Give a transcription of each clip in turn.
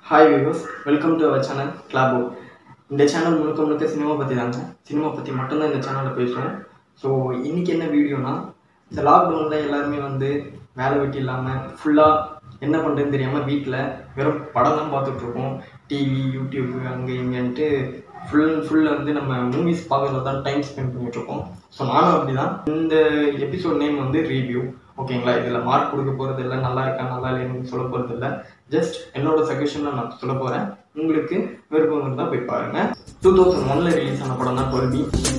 hi viewers welcome to our channel கிளாபோ இந்த channel முழுக்க முழுக்க சினிமா பற்றி தாங்க சினிமா பற்றி மட்டும்தான் இந்த சேனலில் பேசுவோம் ஸோ இன்றைக்கி என்ன வீடியோனா இந்த லாக்டவுனில் எல்லாருமே வந்து வேலை வெட்டி இல்லாமல் ஃபுல்லாக என்ன பண்ணுறதுன்னு தெரியாமல் வீட்டில் வெறும் படம் தான் பார்த்துட்ருக்கோம் டிவி யூடியூப் அங்கே இங்கேன்ட்டு ஃபுல் அண்ட் ஃபுல் வந்து நம்ம மூவிஸ் பார்க்கறதுல தான் டைம் ஸ்பெண்ட் பண்ணிகிட்ருக்கோம் ஸோ நானும் அப்படி தான் இந்த எபிசோட் நேம் வந்து ரிவ்யூ ஓகேங்களா இதில் மார்க் கொடுக்க போகிறது இல்லை நல்லா இருக்கா நல்லா இல்லைன்னு சொல்ல போகிறது இல்லை ஜஸ்ட் என்னோட சஜஷனில் நான் சொல்ல போகிறேன் உங்களுக்கு விருப்பம் இருந்தால் போய் பாருங்கள் டூ தௌசண்ட் ஒனில் ரிலீஸ் ஆன படம் தான் டுவெல்பி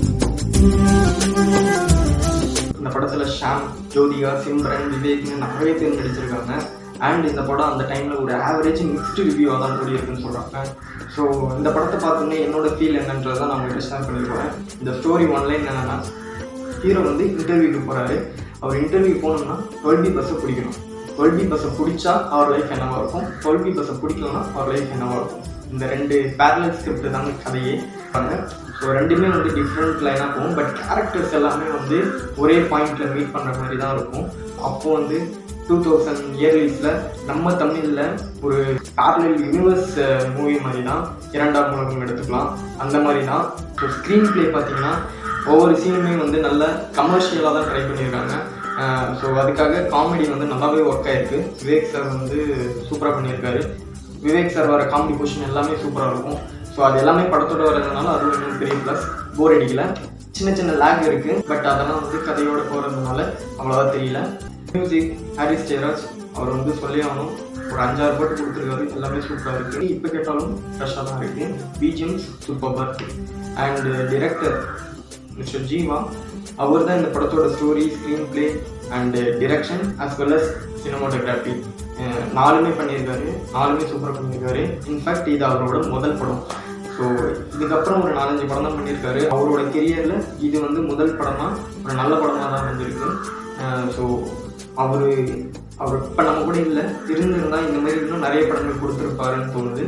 இந்த படத்தில் ஷாம் ஜோதிகா சிம்ரன் விவேக்னு நிறைய பேர் நடிச்சிருக்காங்க அண்ட் இந்த படம் அந்த டைமில் ஒரு ஆவரேஜ் மிக்ஸ்டு ரிவ்யூவாக தான் கூடி இருக்குன்னு சொல்கிறாங்க ஸோ இந்த படத்தை பார்த்தோன்னே என்னோட ஃபீல் என்னன்றதை நான் உங்கள்கிட்ட ஷேர் பண்ணிருக்கேன் இந்த ஸ்டோரி ஒன்லைன் என்னென்னா ஹீரோ வந்து இன்டர்வியூக்கு போகிறாரு அவர் இன்டர்வியூ போகணும்னா டுவெல் பி பஸ்ஸை பிடிக்கணும் டுவெல் பி பஸ்ஸை பிடிச்சா அவர் லைஃப் என்னவாக இருக்கும் டுவெல் பி பஸ்ஸை பிடிக்கலன்னா அவர் லைஃப் என்னவாக இருக்கும் இந்த ரெண்டு பேரலல் ஸ்கிரிப்ட் தாங்க கதையே பாருங்க ஸோ ரெண்டுமே வந்து டிஃப்ரெண்ட் லைனாக போகும் பட் கேரக்டர்ஸ் எல்லாமே வந்து ஒரே பாயிண்டில் மீட் பண்ணுற மாதிரி தான் இருக்கும் அப்போது வந்து டூ தௌசண்ட் இயர்லீஸில் நம்ம தமிழில் ஒரு பேரலல் யூனிவர்ஸ் மூவி மாதிரி தான் இரண்டாம் உலகம் எடுத்துக்கலாம் அந்த மாதிரி தான் ஸோ ஸ்க்ரீன் ப்ளே பார்த்தீங்கன்னா ஒவ்வொரு சீனுமே வந்து நல்ல கமர்ஷியலாக தான் ட்ரை பண்ணியிருக்காங்க ஸோ அதுக்காக காமெடி வந்து நல்லாவே ஒர்க் ஆயிருக்கு விவேக் சார் வந்து சூப்பராக பண்ணியிருக்காரு விவேக் சார் வர காமெடி பொசிஷன் எல்லாமே சூப்பராக இருக்கும் ஸோ அது எல்லாமே படத்தோட வரதுனால அதுவும் இன்னும் பெரிய ப்ளஸ் போர் அடிக்கல சின்ன சின்ன லேக் இருக்குது பட் அதெல்லாம் வந்து கதையோட போகிறதுனால அவ்வளோவா தெரியல மியூசிக் ஹாரிஸ் ஜெயராஜ் அவர் வந்து சொல்லி ஆகணும் ஒரு அஞ்சாறு பாட்டு கொடுத்துருக்காரு எல்லாமே சூப்பராக இருக்குது இப்போ கேட்டாலும் ஃப்ரெஷ்ஷாக தான் இருக்குது பிஜிஎம்ஸ் சூப்பராக இருக்குது அண்ட் டிரெக்டர் மிஸ்டர் ஜீவா அவர் தான் இந்த படத்தோட story screenplay and direction as well as cinematography நாலுமே பண்ணியிருக்காரு நாலுமே சூப்பராக பண்ணியிருக்காரு இன்ஃபேக்ட் இது அவரோட முதல் படம் ஸோ இதுக்கப்புறம் ஒரு நாலஞ்சு படம் தான் பண்ணியிருக்காரு அவரோட கெரியரில் இது வந்து முதல் படமாக ஒரு நல்ல படமாக தான் வந்திருக்கு ஸோ அவர் அவர் இப்போ நம்ம கூட இல்லை இருந்திருந்தால் இந்த மாதிரி இன்னும் நிறைய படங்கள் கொடுத்துருப்பாருன்னு தோணுது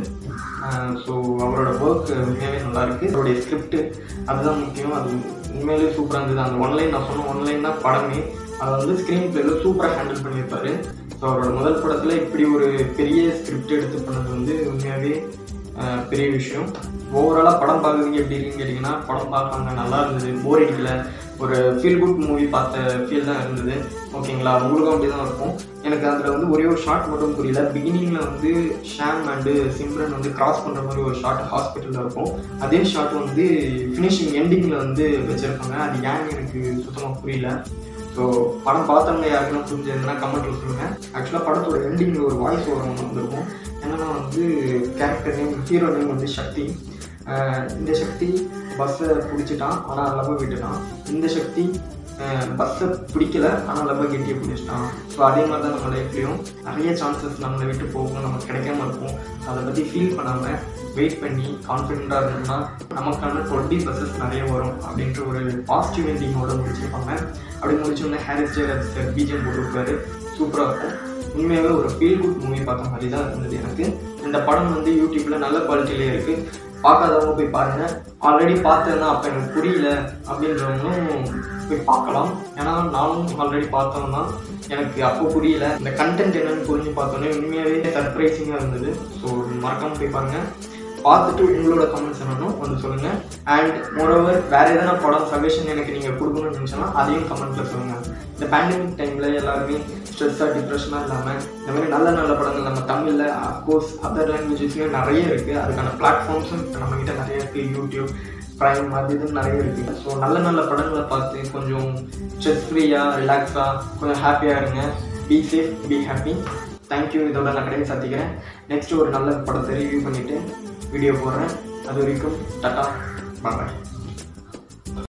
ஸோ அவரோட ஒர்க் உண்மையாகவே நல்லா இருக்குது அவருடைய ஸ்கிரிப்ட் அதுதான் முக்கியம் அது உண்மையிலேயே சூப்பராக இருந்தது அந்த ஒன்லைன் நான் சொன்ன ஒன்லைன் தான் படமே அதை வந்து ஸ்க்ரீன் பிளேல சூப்பராக ஹேண்டில் பண்ணியிருப்பாரு ஸோ அவரோட முதல் படத்தில் இப்படி ஒரு பெரிய ஸ்கிரிப்ட் எடுத்து பண்ணது வந்து உண்மையாகவே பெரிய விஷயம் ஓவராலாக படம் பார்க்குறதுக்கு எப்படி இருக்குன்னு கேட்டிங்கன்னா படம் பார்க்காங்க நல்லா இருந்தது போர் அடிக்கல ஒரு ஃபீல் குட் மூவி பார்த்த ஃபீல் தான் இருந்தது ஓகேங்களா உங்களுக்கும் அப்படி தான் இருக்கும் எனக்கு அதில் வந்து ஒரே ஒரு ஷார்ட் மட்டும் புரியல பிகினிங்கில் வந்து ஷாம் அண்டு சிம்ரன் வந்து கிராஸ் பண்ணுற மாதிரி ஒரு ஷார்ட் ஹாஸ்பிட்டலில் இருக்கும் அதே ஷார்ட் வந்து ஃபினிஷிங் எண்டிங்கில் வந்து வச்சுருப்பாங்க அது ஏன்னு எனக்கு சுத்தமாக புரியல ஸோ படம் பார்த்தவங்க யாருக்குன்னா புரிஞ்சதுன்னா கமெண்ட்டில் சொல்லுங்கள் ஆக்சுவலாக படத்தோட எண்டிங்கில் ஒரு வாய்ஸ் ஓவர் ஒன்று வந்திருக்கும் என்னென்னா வந்து கேரக்டர் நேம் ஹீரோ நேம் வந்து சக்தி இந்த சக்தி பஸ்ஸை பிடிச்சிட்டான் ஆனால் லவ் விட்டுட்டான் இந்த சக்தி பஸ்ஸை பிடிக்கல ஆனால் லவ் கெட்டியை பிடிச்சிட்டான் ஸோ அதே மாதிரி தான் நம்ம லைஃப்லேயும் நிறைய சான்சஸ் நம்மளை விட்டு போகும் நமக்கு கிடைக்காம இருக்கும் அதை பற்றி ஃபீல் பண்ணாமல் வெயிட் பண்ணி கான்ஃபிடென்ட்டாக இருந்தோம்னா நமக்கான டுவெண்ட்டி பஸ்ஸஸ் நிறைய வரும் அப்படின்ற ஒரு பாசிட்டிவ் எண்டிங்கோட முடிச்சிருப்பாங்க அப்படி முடிச்சோடனே ஹாரிஸ் ஜெயராஜ் சார் பிஜிஎம் போட்டிருக்காரு சூப்பராக இருக்கும் உண்மையாகவே ஒரு ஃபீல் குட் மூவி பார்த்த மாதிரி தான் இருந்தது எனக்கு இந்த படம் வந்து யூடியூப்பில் நல்ல குவாலிட்டியிலே இருக்குது பார்க்காதவங்க போய் பாருங்கள் ஆல்ரெடி பார்த்தேன்னா அப்போ எனக்கு புரியல அப்படின்றவங்களும் போய் பார்க்கலாம் ஏன்னா நானும் ஆல்ரெடி பார்த்தவன் தான் எனக்கு அப்போ புரியல இந்த கண்டென்ட் என்னன்னு புரிஞ்சு பார்த்தோன்னே உண்மையாகவே சர்ப்ரைசிங்காக இருந்தது ஸோ மறக்காமல் போய் பாருங்கள் பார்த்துட்டு உங்களோட கமெண்ட்ஸ் என்னன்னு வந்து சொல்லுங்கள் அண்ட் மோரோவர் வேறு எதனா படம் சஜஷன் எனக்கு நீங்கள் கொடுக்கணும்னு நினச்சோன்னா அதையும் கமெண்ட்டில் சொல்லுங்கள் இந்த பேண்டமிக் டைமில் எல்லாருமே ஸ்ட்ரெஸ்ஸாக டிப்ரெஷனாக இல்லாமல் இந்த மாதிரி நல்ல நல்ல படங்கள் நம்ம தமிழில் அஃப்கோர்ஸ் அதர் லாங்குவேஜஸ்லேயும் நிறைய இருக்குது அதுக்கான பிளாட்ஃபார்ம்ஸும் இப்போ நம்மக்கிட்ட நிறைய இருக்குது யூடியூப் ப்ரைம் அது இதுன்னு நிறைய இருக்குது ஸோ நல்ல நல்ல படங்களை பார்த்து கொஞ்சம் ஸ்ட்ரெஸ் ஃப்ரீயாக ரிலாக்ஸாக கொஞ்சம் ஹாப்பியாக இருங்க be safe be happy thank you இதோட நான் கடையை சாத்திக்கிறேன் நெக்ஸ்ட் ஒரு நல்ல படத்தை ரிவ்யூ பண்ணிவிட்டு வீடியோ போடுறேன் அது வரைக்கும் டாட்டா பாய்